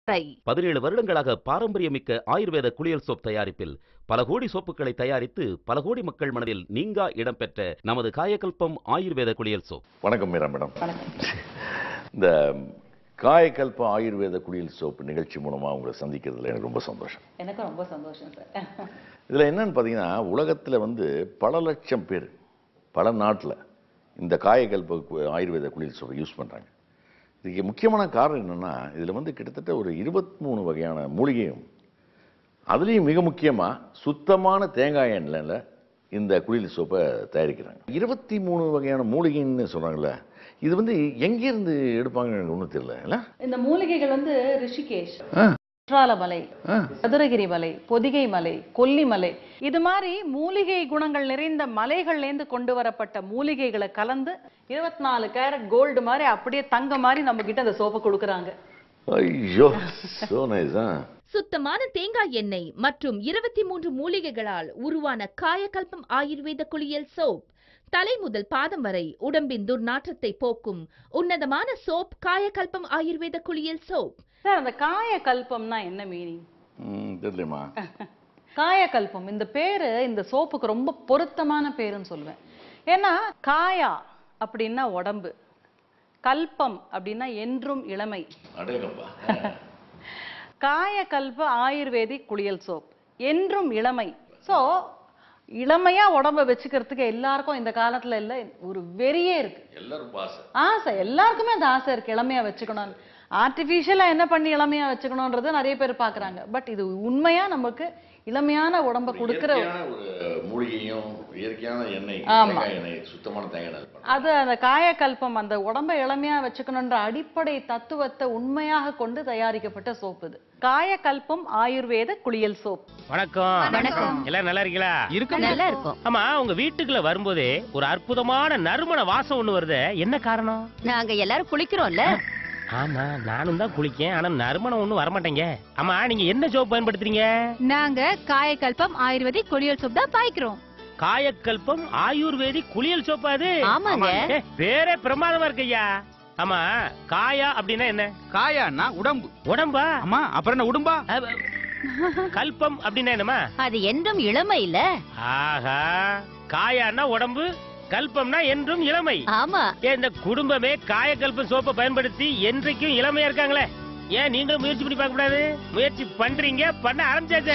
ரை பதினேழு வருடங்களாக பாரம்பரியமிக்க ஆயுர்வேத குளியல் சோப் தயாரிப்பில் பல கோடி சோப்புகளை தயாரித்து பல கோடி மக்கள் மனதில் நீங்கா இடம்பெற்ற நமது காயகல்பம் ஆயுர்வேத குளியல் சோப் வணக்கம் மீரா மேடம் இந்த காயக்கல்ப ஆயுர்வேத குளியல் சோப்பு நிகழ்ச்சி மூலமாக உங்களை சந்திக்கிறதுல எனக்கு ரொம்ப சந்தோஷம் எனக்கும் ரொம்ப சந்தோஷம் சார் இதில் என்னன்னு பார்த்தீங்கன்னா உலகத்தில் வந்து பல லட்சம் பேர் பல நாட்டில் இந்த காயக்கல்ப கு- ஆயுர்வேத குளியல் சோப்பை யூஸ் பண்ணுறாங்க இதுக்கு முக்கியமான காரணம் என்னென்னா இதில் வந்து கிட்டத்தட்ட ஒரு இருபத்தி மூணு வகையான மூலிகையும் அதுலேயும் மிக முக்கியமாக சுத்தமான தேங்காய் எண்ணெயில் இந்த குளியல் சோப்பை தயாரிக்கிறாங்க இருபத்தி மூணு வகையான மூலிகைன்னு சொல்கிறாங்கல்ல இது வந்து எங்கேருந்து எடுப்பாங்கன்னு எனக்கு ஒன்றும் தெரியல இல்ல இந்த மூலிகைகள் வந்து ரிஷிகேஷ் ஆ. குற்றால மலை ஆ. சதுரகிரி மலை பொதிகை மலை கொல்லிமலை இது மாதிரி மூலிகை குணங்கள் நிறைந்த மலைகள்லேருந்து கொண்டு வரப்பட்ட மூலிகைகளை கலந்து இருபத்தி நாலு கேரட் கோல்டு மாதிரி அப்படியே தங்க மாதிரி நம்ம கிட்ட அந்த சோப்பை கொடுக்குறாங்க ஐயோ சோ நைஸ் ஆ சுத்தமான தேங்காய் எண்ணெய் மற்றும் இருபத்தி மூன்று மூலிகைகளால் உருவான காயகல்பம் ஆயுர்வேத குளியல் சோப் தலை முதல் பாதம் வரை உடம்பின் துர்நாற்றத்தை போக்கும் உன்னதமான சோப் காயகல்பம் ஆயுர்வேத குளியல் சோப் சார் அந்த காய கல்பம்னா என்ன மீனிங் ம் தெரியலம்மா காயகல்பம் இந்த பேரு இந்த சோப்புக்கு ரொம்ப பொருத்தமான பேருன்னு சொல்லுவேன் ஏன்னா காயா அப்படின்னா உடம்பு கல்பம் அப்படின்னா என்றும் இளமை அடேங்கப்பா காயகல்ப ஆயுர்வேதிக் குளியல் சோப் என்றும் இளமை சோ இளமையா உடம்ப வச்சுக்கிறதுக்கு எல்லாருக்கும் இந்த காலத்துல இல்ல ஒரு வெறியே இருக்கு எல்லாரும் பாச ஆசை எல்லாருக்குமே அந்த ஆசை இருக்கு இளமையா வச்சுக்கணும் ஆர்டிஃபிஷியலா என்ன பண்ணி இளமையா வச்சுக்கணும்ன்றது நிறைய பேர் பாக்குறாங்க பட் இது உண்மையா நமக்கு இளமையான உடம்ப கொடுக்கிற இயற்கையான ஒரு மூலிகையும் இயற்கையான எண்ணெய் ஆமா. தேங்காய் எண்ணெய் சுத்தமான தேங்காய் எண்ணெய் பண்ணலாம். அது அந்த காயக்கல்பம் அந்த உடம்ப இளமையா வச்சுக்கணுன்ற அடிப்படை தத்துவத்தை உண்மையாக கொண்டு தயாரிக்கப்பட்ட சோப்பு இது காயக்கல்பம் ஆயுர்வேத குளியல் சோப் வணக்கம் வணக்கம். எல்லாரும் நல்லா இருக்கீங்களா நல்லா இருக்கும் ஆமா உங்க வீட்டுக்குள்ள வரும்போதே ஒரு அற்புதமான நறுமண வாசம் ஒண்ணு வருது என்ன காரணம் நாங்க எல்லாரும் குளிக்கிறோம்ல ஆமா நானும் தான் குளிக்கேன் ஆனா நறுமணம் ஒண்ணும் வரமாட்டேங்க ஆமா நீங்க என்ன சோப் பயன்படுத்துறீங்க நாங்க காயக்கல்பம் ஆயுர்வேதிக் குளியல் சோப் தான் பாய்க்கிறோம் காயக்கல்பம் ஆயுர்வேதிக் குளியல் சோப்பா அது ஆமாங்க ஏ, பேரே பிரமாதமா இருக்கு ஐயா ஆமா காயா அப்படின்னா என்ன காயான்னா உடம்பு உடம்பா ஆமா அப்புறம் என்ன உடம்பா அ, கல்பம் அப்படின்னா என்னமா அது என்றும் இளமை இல்ல ஆஹா காயான்னா உடம்பு கல்பம்னா என்றும் இளமை ஆமா ஏன் இந்த குடும்பமே காயக்கல்ப சோப்பை பயன்படுத்தி என்றைக்கும் இளமையா இருக்காங்களே ஏன் நீங்களும் முயற்சி பண்ணி பார்க்க கூடாது முயற்சி பண்றீங்க பண்ண ஆரம்பிச்சாச்சே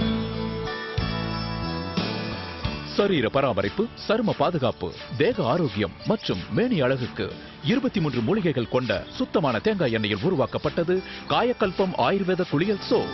சரீர பராமரிப்பு சரும பாதுகாப்பு தேக ஆரோக்கியம் மற்றும் மேனி அழகுக்கு இருபத்தி மூன்று மூலிகைகள் கொண்ட சுத்தமான தேங்காய் எண்ணெயில் உருவாக்கப்பட்டது காயக்கல்பம் ஆயுர்வேத குளியல் சோ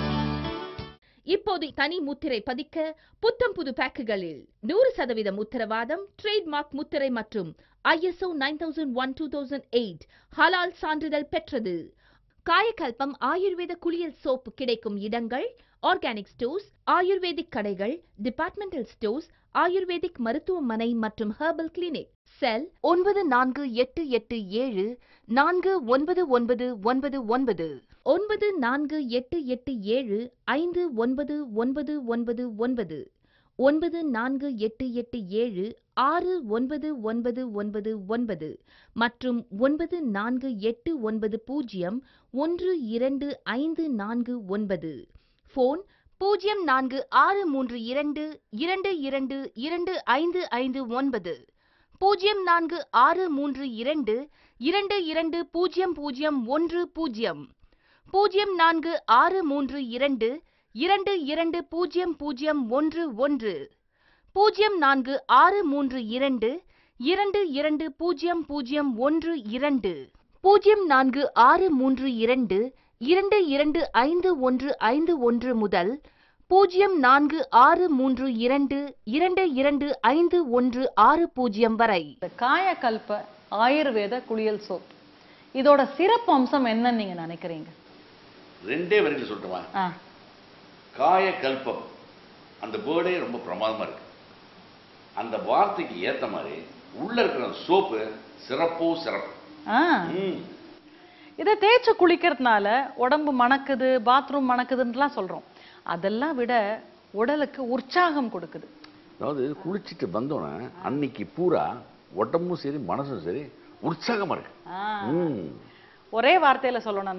இப்போது தனி முத்திரை பதிக்க புத்தம் புது பேக்குகளில் நூறு சதவீதம் உத்தரவாதம் ட்ரேட்மார்க் முத்திரை மற்றும் ISO nine thousand one two thousand eight ஹலால் சான்றிதழ் பெற்றது காயகல்பம் ஆயுர்வேத குளியல் சோப்பு கிடைக்கும் இடங்கள் ஆர்கானிக் ஸ்டோர்ஸ் ஆயுர்வேதிக் கடைகள் டிபார்ட்மெண்டல் ஸ்டோர்ஸ் ஆயுர்வேதிக் மருத்துவமனை மற்றும் ஹெர்பல் கிளினிக் செல் ஒன்பது நான்கு எட்டு எட்டு ஏழு நான்கு ஒன்பது ஒன்பது ஒன்பது ஒன்பது ஒன்பது நான்கு எட்டு எட்டு ஏழு ஐந்து ஒன்பது ஒன்பது ஒன்பது ஒன்பது ஒன்பது நான்கு எட்டு எட்டு ஏழு ஆறு ஒன்பது ஒன்பது ஒன்பது ஒன்பது மற்றும் ஒன்பது நான்கு எட்டு ஒன்பது பூஜ்ஜியம் ஒன்று இரண்டு ஐந்து நான்கு ஒன்பது ஃபோன் பூஜ்ஜியம் நான்கு ஆறு மூன்று இரண்டு இரண்டு இரண்டு இரண்டு ஐந்து ஐந்து ஒன்பது பூஜ்ஜியம் நான்கு ஆறு மூன்று இரண்டு இரண்டு இரண்டு பூஜ்ஜியம் பூஜ்ஜியம் ஒன்று பூஜ்ஜியம் பூஜ்ஜியம் நான்கு ஆறு மூன்று இரண்டு இரண்டு இரண்டு பூஜ்ஜியம் பூஜ்ஜியம் ஒன்று ஒன்று பூஜ்ஜியம் நான்கு ஆறு மூன்று இரண்டு இரண்டு இரண்டு பூஜ்ஜியம் பூஜ்ஜியம் ஒன்று இரண்டு பூஜ்ஜியம் நான்கு ஆறு மூன்று இரண்டு இரண்டு இரண்டு ஐந்து ஒன்று ஐந்து ஒன்று முதல் பூஜ்ஜியம் நான்கு ஆறு மூன்று இரண்டு இரண்டு இரண்டு ஐந்து ஒன்று ஆறு பூஜ்ஜியம் வரை இந்த காயக்கல்ப ஆயுர்வேத குளியல் சோப் இதோட சிறப்பு அம்சம் என்னன்னு நீங்க நினைக்கிறீங்க ரெண்டே வரைக்கும் சொல்லட்டுமா ஆ காயக்கல்பம் அந்த வேர்டே ரொம்ப பிரமாதமா இருக்கு அந்த வார்த்தைக்கு ஏத்த மாதிரி உள்ள இருக்கிற சோப்பு சிறப்போ சிறப்பு ஆ ம். இதை தேய்ச்சு குளிக்கிறதுனால உடம்பு மணக்குது பாத்ரூம் மணக்குதுன்னுலாம் சொல்றோம் அதெல்லாம் விட உடலுக்கு உற்சாகம் கொடுக்குது அதாவது குளிச்சுட்டு வந்தோன்னே அன்னைக்கு பூரா உடம்பும் சரி மனசும் சரி உற்சாகமா இருக்கு ஆ. ம். ஒரே வார்த்தையில சொல்லணும்னா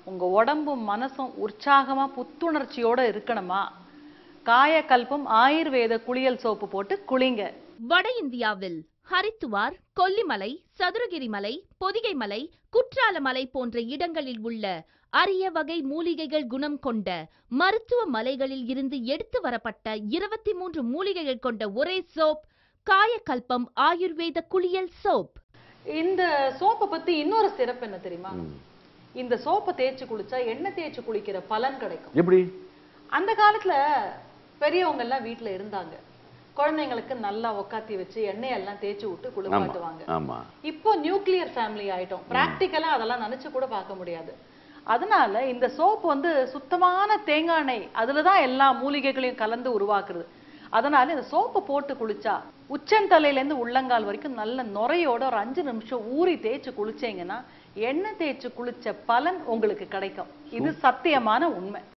உங்க உடம்பும் மனசும் உற்சாகமா புத்துணர்ச்சியோட இருக்கணுமா காயகல்பம் ஆயுர்வேத குளியல் சோப்பு போட்டு குளிங்க வட இந்தியாவில் ஹரித்துவார் கொல்லிமலை சதுரகிரி மலை பொதிகை மலை குற்றால மலை போன்ற இடங்களில் உள்ள அரிய வகை மூலிகைகள் குணம் கொண்ட மருத்துவ மலைகளில் இருந்து எடுத்து வரப்பட்ட இருபத்தி மூன்று மூலிகைகள் கொண்ட ஒரே சோப் காயகல்பம் ஆயுர்வேத குளியல் சோப் இந்த சோப்பை பத்தி இன்னொரு சிறப்பு என்ன தெரியுமா ம். இந்த சோப்பை தேய்ச்சு குளிச்சா எண்ணெய் தேய்ச்சு குளிக்கிற பலன் கிடைக்கும் எப்படி அந்த காலத்துல பெரியவங்க எல்லாம் வீட்டுல இருந்தாங்க குழந்தைங்களுக்கு நல்லா உக்காத்தி வச்சு எண்ணெய் எல்லாம் தேய்ச்சி விட்டு ஆமா குளிப்பாட்டுவாங்க ஆமா இப்போ நியூக்ளியர் ஃபேமிலி ஆயிட்டோம் பிராக்டிக்கலா அதெல்லாம் நினைச்சு கூட பார்க்க முடியாது அதனால இந்த சோப் வந்து சுத்தமான தேங்காய் எண்ணெய் அதுலதான் எல்லா மூலிகைகளையும் கலந்து உருவாக்குறது அதனால இந்த சோப்பை போட்டு குளிச்சா உச்சந்தலையில இருந்து உள்ளங்கால் வரைக்கும் நல்ல நுரையோட ஒரு அஞ்சு நிமிஷம் ஊறி தேய்ச்சு குளிச்சீங்கன்னா எண்ணெய் தேய்ச்சு குளிச்ச பலன் உங்களுக்கு கிடைக்கும் இது சத்தியமான உண்மை